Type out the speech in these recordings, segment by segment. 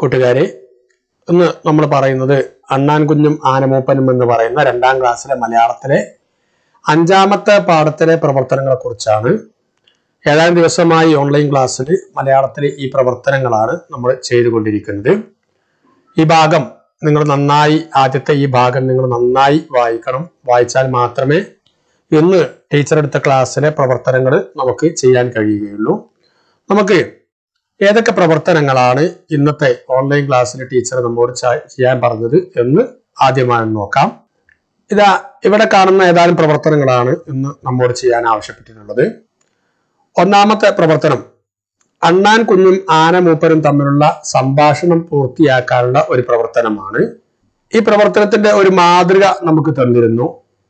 കൂട്ടുകാരെ ഇന്ന് നമ്മൾ പറയുന്നത് അണ്ണാൻ കുഞ്ഞും ആനമൂപ്പനും എന്ന് പറയുന്ന രണ്ടാം ക്ലാസ്സിലെ മലയാളത്തിലെ അഞ്ചാമത്തെ പാഠത്തിലെ പ്രവർത്തനങ്ങളെ കുറിച്ചാണ് ഏതാനും ദിവസമായി ഓൺലൈൻ ക്ലാസ്സിൽ മലയാളത്തിലെ ഈ പ്രവർത്തനങ്ങളാണ് നമ്മൾ ചെയ്തുകൊണ്ടിരിക്കുന്നത് ഈ ഭാഗം നിങ്ങൾ നന്നായി ആദ്യത്തെ ഈ ഭാഗം നിങ്ങൾ നന്നായി വായിക്കണം വായിച്ചാൽ മാത്രമേ ഇന്ന് ടീച്ചർ എടുത്ത ക്ലാസ്സിലെ പ്രവർത്തനങ്ങൾ നമുക്ക് ചെയ്യാൻ കഴിയുകയുള്ളൂ നമുക്ക് ഏതൊക്കെ പ്രവർത്തനങ്ങളാണ് ഇന്നത്തെ ഓൺലൈൻ ക്ലാസ്സിൽ ടീച്ചർ നമ്മോട് ച- ചെയ്യാൻ പറഞ്ഞത് എന്ന് ആദ്യമായി നോക്കാം ഇതാ ഇവിടെ കാണുന്ന ഏതാനും പ്രവർത്തനങ്ങളാണ് ഇന്ന് നമ്മോട് ചെയ്യാൻ ആവശ്യപ്പെട്ടിട്ടുള്ളത് ഒന്നാമത്തെ പ്രവർത്തനം അണ്ണാൻ കുഞ്ഞും ആന മൂപ്പരും തമ്മിലുള്ള സംഭാഷണം പൂർത്തിയാക്കാനുള്ള ഒരു പ്രവർത്തനമാണ് ഈ പ്രവർത്തനത്തിന്റെ ഒരു മാതൃക നമുക്ക് തന്നിരുന്നു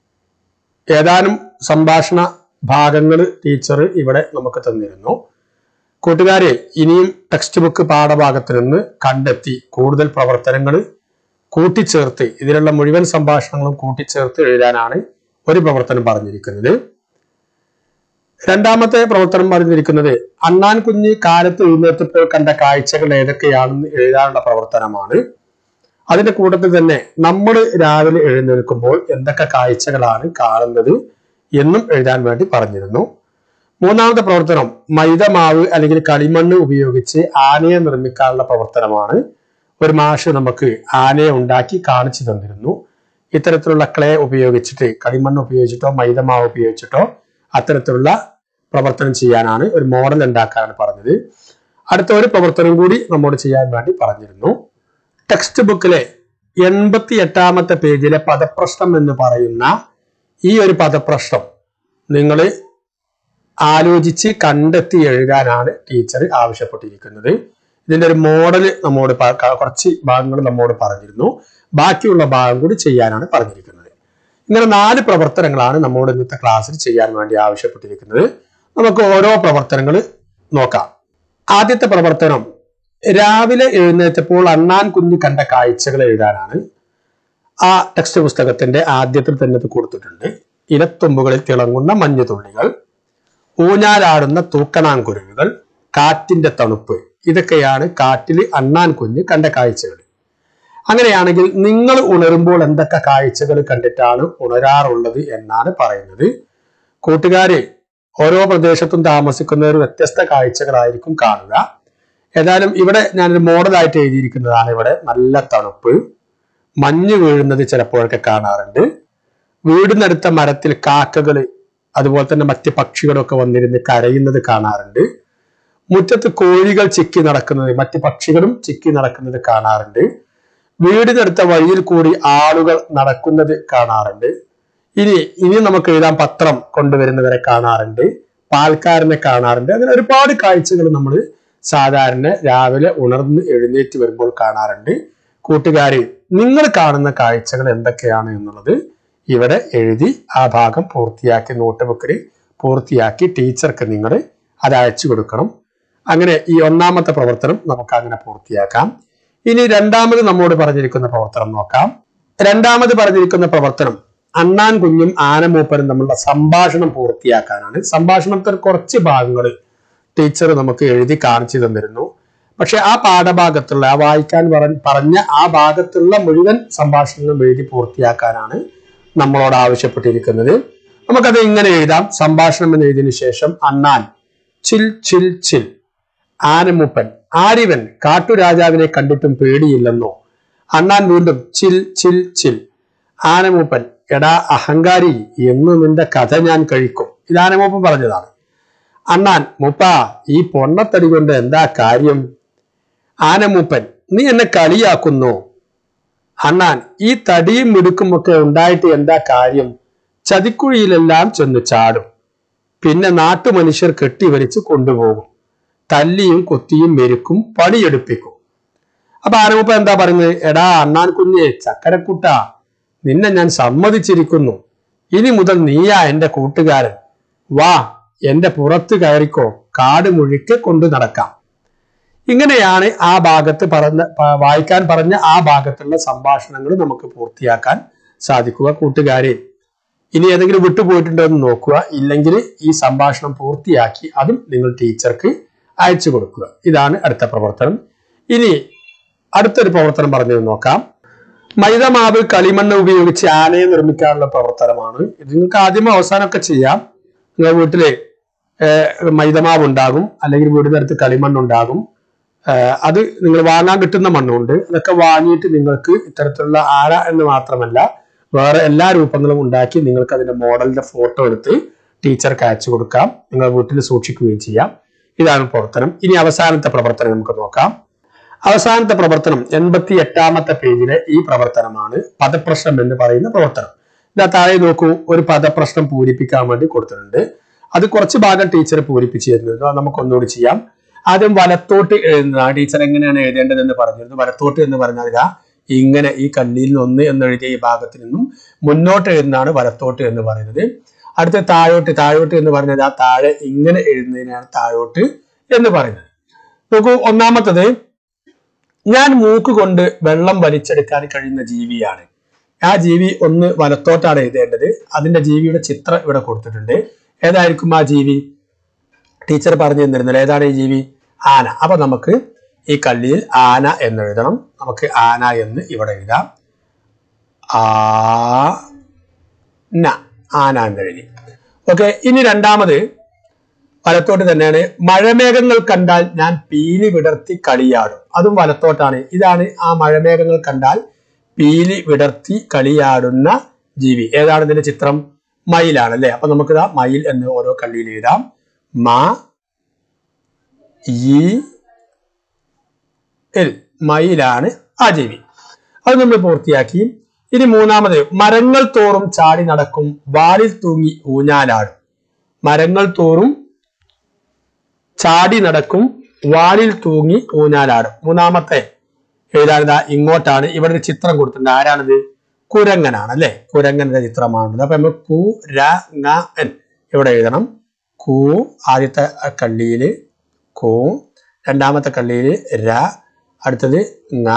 ഏതാനും സംഭാഷണ ഭാഗങ്ങൾ ടീച്ചർ ഇവിടെ നമുക്ക് തന്നിരുന്നു കൂട്ടുകാരെ ഇനിയും ടെക്സ്റ്റ് ബുക്ക് പാഠഭാഗത്ത് നിന്ന് കണ്ടെത്തി കൂടുതൽ പ്രവർത്തനങ്ങൾ കൂട്ടിച്ചേർത്ത് ഇതിലുള്ള മുഴുവൻ സംഭാഷണങ്ങളും കൂട്ടിച്ചേർത്ത് എഴുതാനാണ് ഒരു പ്രവർത്തനം പറഞ്ഞിരിക്കുന്നത് രണ്ടാമത്തെ പ്രവർത്തനം പറഞ്ഞിരിക്കുന്നത് അണ്ണാൻ കുഞ്ഞ് കാലത്ത് എഴുന്നേറ്റപ്പോൾ കണ്ട കാഴ്ചകൾ ഏതൊക്കെയാണെന്ന് എഴുതാനുള്ള പ്രവർത്തനമാണ് അതിന്റെ കൂട്ടത്തിൽ തന്നെ നമ്മൾ രാവിലെ എഴുന്നേൽക്കുമ്പോൾ എന്തൊക്കെ കാഴ്ചകളാണ് കാണുന്നത് എന്നും എഴുതാൻ വേണ്ടി പറഞ്ഞിരുന്നു മൂന്നാമത്തെ പ്രവർത്തനം മൈദമാവ് അല്ലെങ്കിൽ കളിമണ്ണ് ഉപയോഗിച്ച് ആനയെ നിർമ്മിക്കാനുള്ള പ്രവർത്തനമാണ് ഒരു മാഷ് നമുക്ക് ആനയെ ഉണ്ടാക്കി കാണിച്ചു തന്നിരുന്നു ഇത്തരത്തിലുള്ള ക്ലേ ഉപയോഗിച്ചിട്ട് കളിമണ്ണ് ഉപയോഗിച്ചിട്ടോ മൈദമാവ് ഉപയോഗിച്ചിട്ടോ അത്തരത്തിലുള്ള പ്രവർത്തനം ചെയ്യാനാണ് ഒരു മോഡൽ ഉണ്ടാക്കാനാണ് പറഞ്ഞത് അടുത്ത ഒരു പ്രവർത്തനം കൂടി നമ്മോട് ചെയ്യാൻ വേണ്ടി പറഞ്ഞിരുന്നു ടെക്സ്റ്റ് ബുക്കിലെ എൺപത്തി എട്ടാമത്തെ പേജിലെ പദപ്രശ്നം എന്ന് പറയുന്ന ഈ ഒരു പദപ്രശ്നം നിങ്ങൾ ആലോചിച്ച് കണ്ടെത്തി എഴുതാനാണ് ടീച്ചർ ആവശ്യപ്പെട്ടിരിക്കുന്നത് ഇതിന്റെ ഒരു മോഡൽ നമ്മോട് പ- ക- കുറച്ച് ഭാഗങ്ങൾ നമ്മോട് പറഞ്ഞിരുന്നു ബാക്കിയുള്ള ഭാഗം കൂടി ചെയ്യാനാണ് പറഞ്ഞിരിക്കുന്നത് ഇങ്ങനെ നാല് പ്രവർത്തനങ്ങളാണ് നമ്മോട് ഇന്നത്തെ ക്ലാസ്സിൽ ചെയ്യാൻ വേണ്ടി ആവശ്യപ്പെട്ടിരിക്കുന്നത് നമുക്ക് ഓരോ പ്രവർത്തനങ്ങൾ നോക്കാം ആദ്യത്തെ പ്രവർത്തനം രാവിലെ എഴുന്നേറ്റപ്പോൾ അണ്ണാൻ കുഞ്ഞ് കണ്ട കാഴ്ചകൾ എഴുതാനാണ് ആ ടെക്സ്റ്റ് പുസ്തകത്തിന്റെ ആദ്യത്തിൽ തന്നെ ഇത് കൊടുത്തിട്ടുണ്ട് ഇലത്തുമ്പുകളിൽ തിളങ്ങുന്ന മഞ്ഞുതുള്ളികൾ ഊഞ്ഞാലാടുന്ന തൂക്കണാങ്കുരുവികൾ കാറ്റിന്റെ തണുപ്പ് ഇതൊക്കെയാണ് കാറ്റിൽ അണ്ണാൻ കുഞ്ഞ് കണ്ട കാഴ്ചകൾ അങ്ങനെയാണെങ്കിൽ നിങ്ങൾ ഉണരുമ്പോൾ എന്തൊക്കെ കാഴ്ചകൾ കണ്ടിട്ടാണ് ഉണരാറുള്ളത് എന്നാണ് പറയുന്നത് കൂട്ടുകാരെ ഓരോ പ്രദേശത്തും താമസിക്കുന്നവർ വ്യത്യസ്ത കാഴ്ചകളായിരിക്കും കാണുക ഏതായാലും ഇവിടെ ഞാനൊരു മോഡലായിട്ട് എഴുതിയിരിക്കുന്നതാണ് ഇവിടെ നല്ല തണുപ്പ് മഞ്ഞ് വീഴുന്നത് ചിലപ്പോഴൊക്കെ കാണാറുണ്ട് വീടിനടുത്ത മരത്തിൽ കാക്കകൾ അതുപോലെ തന്നെ മറ്റ് പക്ഷികളൊക്കെ വന്നിരുന്ന് കരയുന്നത് കാണാറുണ്ട് മുറ്റത്ത് കോഴികൾ ചിക്കി നടക്കുന്നത് മറ്റ് പക്ഷികളും ചിക്കി നടക്കുന്നത് കാണാറുണ്ട് വീടിനടുത്ത വഴിയിൽ കൂടി ആളുകൾ നടക്കുന്നത് കാണാറുണ്ട് ഇനി ഇനി നമുക്ക് എഴുതാൻ പത്രം കൊണ്ടുവരുന്നവരെ കാണാറുണ്ട് പാൽക്കാരനെ കാണാറുണ്ട് അങ്ങനെ ഒരുപാട് കാഴ്ചകൾ നമ്മൾ സാധാരണ രാവിലെ ഉണർന്ന് എഴുന്നേറ്റ് വരുമ്പോൾ കാണാറുണ്ട് കൂട്ടുകാരെ നിങ്ങൾ കാണുന്ന കാഴ്ചകൾ എന്തൊക്കെയാണ് എന്നുള്ളത് ഇവിടെ എഴുതി ആ ഭാഗം പൂർത്തിയാക്കി നോട്ട് ബുക്കിൽ പൂർത്തിയാക്കി ടീച്ചർക്ക് നിങ്ങൾ അത് അയച്ചു കൊടുക്കണം അങ്ങനെ ഈ ഒന്നാമത്തെ പ്രവർത്തനം നമുക്ക് അങ്ങനെ പൂർത്തിയാക്കാം ഇനി രണ്ടാമത് നമ്മോട് പറഞ്ഞിരിക്കുന്ന പ്രവർത്തനം നോക്കാം രണ്ടാമത് പറഞ്ഞിരിക്കുന്ന പ്രവർത്തനം അണ്ണാൻ കുഞ്ഞും ആനമൂപ്പനും തമ്മിലുള്ള സംഭാഷണം പൂർത്തിയാക്കാനാണ് സംഭാഷണത്തിൽ കുറച്ച് ഭാഗങ്ങൾ ടീച്ചർ നമുക്ക് എഴുതി കാണിച്ചു തന്നിരുന്നു പക്ഷെ ആ പാഠഭാഗത്തുള്ള ആ വായിക്കാൻ പറ- പറഞ്ഞ ആ ഭാഗത്തുള്ള മുഴുവൻ സംഭാഷണങ്ങളും എഴുതി പൂർത്തിയാക്കാനാണ് നമ്മളോട് ആവശ്യപ്പെട്ടിരിക്കുന്നത് നമുക്കത് ഇങ്ങനെ എഴുതാം സംഭാഷണം എന്ന് എഴുതിയതിനു ശേഷം അണ്ണാൻ ചിൽ ചിൽ ചിൽ ആനമൂപ്പൻ ആരിവൻ കാട്ടുരാജാവിനെ കണ്ടിട്ടും പേടിയില്ലെന്നോ അണ്ണാൻ വീണ്ടും ചിൽ ചിൽ ചിൽ ആനമൂപ്പൻ എടാ അഹങ്കാരി എന്ന് നിന്റെ കഥ ഞാൻ കഴിക്കും ഇത് ആനമൂപ്പൻ പറഞ്ഞതാണ് അണ്ണാൻ മൂപ്പ ഈ പൊണ്ണത്തടി കൊണ്ട് എന്താ കാര്യം ആനമൂപ്പൻ നീ എന്നെ കളിയാക്കുന്നു അണ്ണാൻ ഈ തടിയും മിടുക്കുമൊക്കെ ഉണ്ടായിട്ട് എന്താ കാര്യം ചതിക്കുഴിയിലെല്ലാം ചെന്ന് ചാടും പിന്നെ നാട്ടുമനുഷ്യർ കെട്ടിവലിച്ച് കൊണ്ടുപോകും തല്ലിയും കൊത്തിയും മെരുക്കും പണിയെടുപ്പിക്കും അപ്പൊ ആനമൂപ്പ എന്താ പറയുന്നത് എടാ അണ്ണാൻ കുഞ്ഞെ ചക്കരക്കുട്ട നിന്നെ ഞാൻ സമ്മതിച്ചിരിക്കുന്നു ഇനി മുതൽ നീയാ എന്റെ കൂട്ടുകാരൻ വാ എന്റെ പുറത്ത് കയറിക്കോ കാട് മുഴുക്കെ കൊണ്ടു നടക്കാം ഇങ്ങനെയാണ് ആ ഭാഗത്ത് പറഞ്ഞ പ- വായിക്കാൻ പറഞ്ഞ ആ ഭാഗത്തുള്ള സംഭാഷണങ്ങൾ നമുക്ക് പൂർത്തിയാക്കാൻ സാധിക്കുക കൂട്ടുകാരെ ഇനി ഏതെങ്കിലും വിട്ടുപോയിട്ടുണ്ടോ എന്ന് നോക്കുക ഇല്ലെങ്കിൽ ഈ സംഭാഷണം പൂർത്തിയാക്കി അതും നിങ്ങൾ ടീച്ചർക്ക് അയച്ചു കൊടുക്കുക ഇതാണ് അടുത്ത പ്രവർത്തനം ഇനി അടുത്തൊരു പ്രവർത്തനം പറഞ്ഞു നോക്കാം മൈദമാവ് കളിമണ്ണ് ഉപയോഗിച്ച് ആനയെ നിർമ്മിക്കാനുള്ള പ്രവർത്തനമാണ് ഇത് നിങ്ങൾക്ക് ആദ്യമോ അവസാനമൊക്കെ ചെയ്യാം നിങ്ങളുടെ വീട്ടില് ഏഹ്, മൈദമാവ് ഉണ്ടാകും അല്ലെങ്കിൽ വീടിനടുത്ത് കളിമണ്ണുണ്ടാകും ഏഹ്, അത് നിങ്ങൾ വാങ്ങാൻ കിട്ടുന്ന മണ്ണുണ്ട് അതൊക്കെ വാങ്ങിയിട്ട് നിങ്ങൾക്ക് ഇത്തരത്തിലുള്ള ആന എന്ന് മാത്രമല്ല വേറെ എല്ലാ രൂപങ്ങളും ഉണ്ടാക്കി നിങ്ങൾക്ക് അതിന്റെ മോഡലിന്റെ ഫോട്ടോ എടുത്ത് ടീച്ചർക്ക് അയച്ചു കൊടുക്കാം നിങ്ങൾ വീട്ടിൽ സൂക്ഷിക്കുകയും ചെയ്യാം ഇതാണ് പ്രവർത്തനം ഇനി അവസാനത്തെ പ്രവർത്തനം നമുക്ക് നോക്കാം അവസാനത്തെ പ്രവർത്തനം എൺപത്തി എട്ടാമത്തെ പേജിലെ ഈ പ്രവർത്തനമാണ് പദപ്രശ്നം എന്ന് പറയുന്ന പ്രവർത്തനം ഇതാ താഴെ നോക്കൂ ഒരു പദപ്രശ്നം പൂരിപ്പിക്കാൻ വേണ്ടി കൊടുത്തിട്ടുണ്ട് അത് കുറച്ച് ഭാഗം ടീച്ചർ പൂരിപ്പിച്ചു തരുന്നത് അത് നമുക്ക് ഒന്നുകൂടി ചെയ്യാം ആദ്യം വലത്തോട്ട് എഴുതുന്ന ടീച്ചർ എങ്ങനെയാണ് എഴുതേണ്ടതെന്ന് പറഞ്ഞിരുന്നു വലത്തോട്ട് എന്ന് പറഞ്ഞാൽ ഇതാ ഇങ്ങനെ ഈ കല്ലിൽ നിന്ന് ഒന്ന് എന്ന് എഴുതിയ ഈ ഭാഗത്ത് നിന്നും മുന്നോട്ട് എഴുതുന്നതാണ് വലത്തോട്ട് എന്ന് പറയുന്നത് അടുത്ത താഴോട്ട് താഴോട്ട് എന്ന് പറഞ്ഞത് ആ താഴെ ഇങ്ങനെ എഴുതുന്നതിനാണ് താഴോട്ട് എന്ന് പറയുന്നത് നോക്കൂ ഒന്നാമത്തത് ഞാൻ മൂക്ക് കൊണ്ട് വെള്ളം വലിച്ചെടുക്കാൻ കഴിയുന്ന ജീവിയാണ് ആ ജീവി ഒന്ന് വലത്തോട്ടാണ് എഴുതേണ്ടത് അതിന്റെ ജീവിയുടെ ചിത്രം ഇവിടെ കൊടുത്തിട്ടുണ്ട് ഏതായിരിക്കും ആ ജീവി ടീച്ചർ പറഞ്ഞു തന്നിരുന്നില്ല ഏതാണ് ഈ ജീവി ആന അപ്പൊ നമുക്ക് ഈ കള്ളിയിൽ ആന എന്ന് എഴുതണം നമുക്ക് ആന എന്ന് ഇവിടെ എഴുതാം ആ ന ആന എന്ന് എഴുതി ഓക്കെ ഇനി രണ്ടാമത് വലത്തോട്ട് തന്നെയാണ് മഴമേഘങ്ങൾ കണ്ടാൽ ഞാൻ പീലി വിടർത്തി കളിയാടും അതും വലത്തോട്ടാണ് ഇതാണ് ആ മഴമേഘങ്ങൾ കണ്ടാൽ പീലി വിടർത്തി കളിയാടുന്ന ജീവി ഏതാണ് ഇതിന്റെ ചിത്രം മയിലാണ് അല്ലെ അപ്പൊ നമുക്ക് ഇതാ മയിൽ എന്ന് ഓരോ കള്ളിയിൽ എഴുതാം മ ഈ എൽ മയിലാണ് ആ ജീവി അത് നമ്മൾ പൂർത്തിയാക്കി ഇനി മൂന്നാമത് മരങ്ങൾ തോറും ചാടി നടക്കും വാലിൽ തൂങ്ങി ഊഞ്ഞാലാടും മരങ്ങൾ തോറും ചാടി നടക്കും വാലിൽ തൂങ്ങി ഊഞ്ഞാലാടും മൂന്നാമത്തെ എഴുതാനിതാ ഇങ്ങോട്ടാണ് ഇവിടെ ഒരു ചിത്രം കൊടുത്തിട്ടുണ്ട് ആരാണിത് കുരങ്ങനാണ് അല്ലെ കുരങ്ങന്റെ ചിത്രമാണ് അപ്പൊ നമ്മൾ കു ര ng എൻ ഇവിടെ എഴുതണം കു ആദ്യത്തെ കള്ളിയില് കു രണ്ടാമത്തെ കള്ളിയില് ര അടുത്തത് ng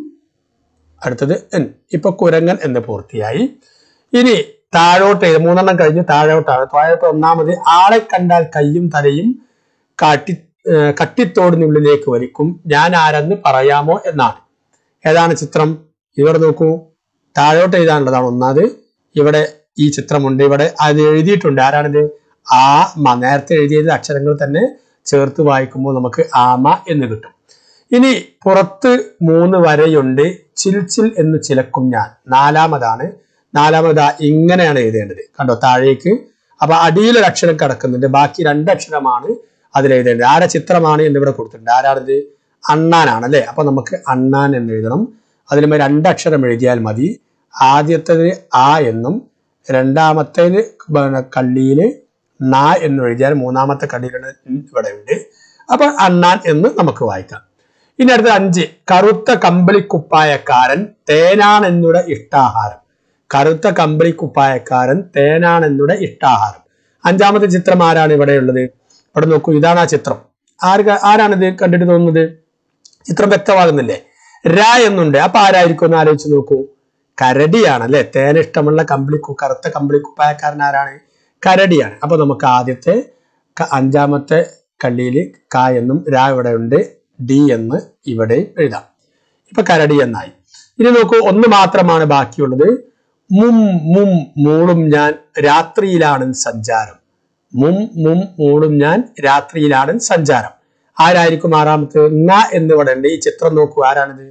അടുത്തത് എൻ ഇപ്പൊ കുരങ്ങൻ എന്ന് പൂർത്തിയായി ഇനി താഴോട്ട് എഴുതി മൂന്നെണ്ണം കഴിഞ്ഞ് താഴോട്ടാണ് താഴോട്ട് ഒന്നാമത് ആളെ കണ്ടാൽ കയ്യും തലയും കാട്ടി ഏർ കട്ടിത്തോടിനുള്ളിലേക്ക് വലിക്കും ഞാൻ ആരെന്ന് പറയാമോ എന്നാണ് ഏതാണ് ചിത്രം ഇവിടെ നോക്കൂ താഴോട്ട് എഴുതാനുള്ളതാണ് ഒന്നാമത് ഇവിടെ ഈ ചിത്രമുണ്ട് ഇവിടെ അത് എഴുതിയിട്ടുണ്ട് ആരാണിത് ആ മ നേരത്തെ എഴുതിയത് അക്ഷരങ്ങൾ തന്നെ ചേർത്ത് വായിക്കുമ്പോൾ നമുക്ക് ആമ എന്ന് കിട്ടും ഇനി പുറത്ത് മൂന്ന് വരയുണ്ട് ചിൽ ചിൽ എന്ന് ചിലക്കും ഞാൻ നാലാമതാണ് നാലാമത് ഇങ്ങനെയാണ് എഴുതേണ്ടത് കണ്ടോ താഴേക്ക് അപ്പൊ അടിയിലൊരു അക്ഷരം കിടക്കുന്നുണ്ട് ബാക്കി രണ്ട് അക്ഷരമാണ് അതിൽ എഴുതേണ്ടത് ആരുടെ ചിത്രമാണ് എന്ന് ഇവിടെ കൊടുത്തിട്ടുണ്ട് ആരാണിത് അണ്ണാനാണ് അല്ലെ അപ്പൊ നമുക്ക് അണ്ണാൻ എന്ന് എഴുതണം അതിലുമേ രണ്ടക്ഷരം എഴുതിയാൽ മതി ആദ്യത്തേത് ആ എന്നും രണ്ടാമത്തേത് പിന്നെ കള്ളിയില് ന എന്ന് എഴുതിയാൽ മൂന്നാമത്തെ കള്ളിയിലുള്ള ഉം ഇവിടെ ഉണ്ട് അപ്പൊ അണ്ണാൻ എന്ന് നമുക്ക് വായിക്കാം ഇനി അടുത്ത അഞ്ച് കറുത്ത കമ്പിളിക്കുപ്പായക്കാരൻ തേനാണെന്നുടെ ഇഷ്ടാഹാരം കറുത്ത കമ്പിളിക്കുപ്പായക്കാരൻ തേനാണെന്നുടെ ഇഷ്ടാഹാരം അഞ്ചാമത്തെ ചിത്രം ആരാണ് ഇവിടെ ഉള്ളത് ഇവിടെ നോക്കൂ ഇതാണ് ആ ചിത്രം ആര് ആരാണിത് കണ്ടിട്ട് തോന്നുന്നത് ചിത്രം വ്യക്തമാകുന്നില്ലേ ര എന്നുണ്ട് അപ്പൊ ആരായിരിക്കും എന്ന് ആലോചിച്ച് നോക്കൂ കരടിയാണ് അല്ലെ തേൻ ഇഷ്ടമുള്ള കമ്പിളി കു- കറുത്ത കമ്പിളി കുപ്പായക്കാരൻ ആരാണ് കരടിയാണ് അപ്പൊ നമുക്ക് ആദ്യത്തെ ക- അഞ്ചാമത്തെ കള്ളിയിൽ ക എന്നും രാ ഇവിടെ ഉണ്ട് ഡി എന്ന് ഇവിടെ എഴുതാം ഇപ്പൊ കരടി എന്നായി ഇനി നോക്കൂ ഒന്ന് മാത്രമാണ് ബാക്കിയുള്ളത് മും മും മൂളും ഞാൻ രാത്രിയിലാണ് സഞ്ചാരം മും മും മൂളും ഞാൻ രാത്രിയിലാണ് സഞ്ചാരം ആരായിരിക്കും ആറാമത്തെ ങ എന്നിവിടെ ഉണ്ട് ഈ ചിത്രം നോക്കൂ ആരാണിത്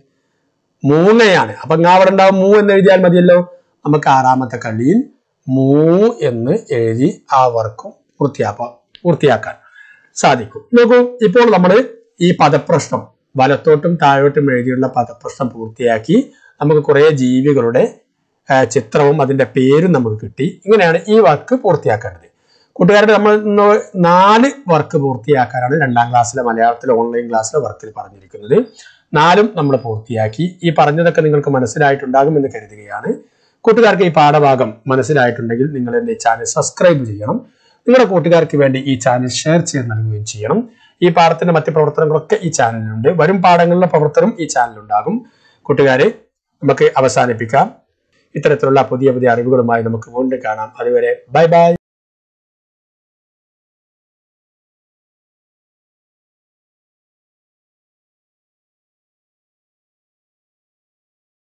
മൂങ്ങയാണ് അപ്പൊ ങ അവിടെ ഉണ്ടാവും മൂ എന്ന് എഴുതിയാൽ മതിയല്ലോ നമുക്ക് ആറാമത്തെ കള്ളിയിൽ മൂ എന്ന് എഴുതി ആ വർക്കും പൂർത്തിയാക്കാം പൂർത്തിയാക്കാൻ സാധിക്കും നോക്കൂ ഇപ്പോൾ നമ്മൾ ഈ പദപ്രശ്നം വലത്തോട്ടും താഴോട്ടും എഴുതിയുള്ള പദപ്രശ്നം പൂർത്തിയാക്കി നമുക്ക് കുറെ ജീവികളുടെ ആ, ചിത്രവും അതിന്റെ പേരും നമുക്ക് കിട്ടി ഇങ്ങനെയാണ് ഈ വർക്ക് പൂർത്തിയാക്കേണ്ടത് കൂട്ടുകാരുടെ നമ്മൾ ഇന്ന് നാല് വർക്ക് പൂർത്തിയാക്കാനാണ് രണ്ടാം ക്ലാസ്സിലെ മലയാളത്തിലെ ഓൺലൈൻ ക്ലാസ്സിലെ വർക്കിൽ പറഞ്ഞിരിക്കുന്നത് നാലും നമ്മൾ പൂർത്തിയാക്കി ഈ പറഞ്ഞതൊക്കെ നിങ്ങൾക്ക് മനസ്സിലായിട്ടുണ്ടാകും എന്ന് കരുതുകയാണ് കൂട്ടുകാർക്ക് ഈ പാഠഭാഗം മനസ്സിലായിട്ടുണ്ടെങ്കിൽ നിങ്ങൾ എന്റെ ചാനൽ സബ്സ്ക്രൈബ് ചെയ്യണം നിങ്ങളുടെ കൂട്ടുകാർക്ക് വേണ്ടി ഈ ചാനൽ ഷെയർ ചെയ്ത് നൽകുകയും ചെയ്യണം ഈ പാഠത്തിന്റെ മറ്റ് പ്രവർത്തനങ്ങളൊക്കെ ഈ ചാനലിലുണ്ട് വരും പാഠങ്ങളിലെ പ്രവർത്തനം ഈ ചാനലുണ്ടാകും കൂട്ടുകാരെ നമുക്ക് അവസാനിപ്പിക്കാം ഇത്തരത്തിലുള്ള പുതിയ പുതിയ അറിവുകളുമായി നമുക്ക് വീണ്ടും കാണാം അതുവരെ ബൈ ബൈ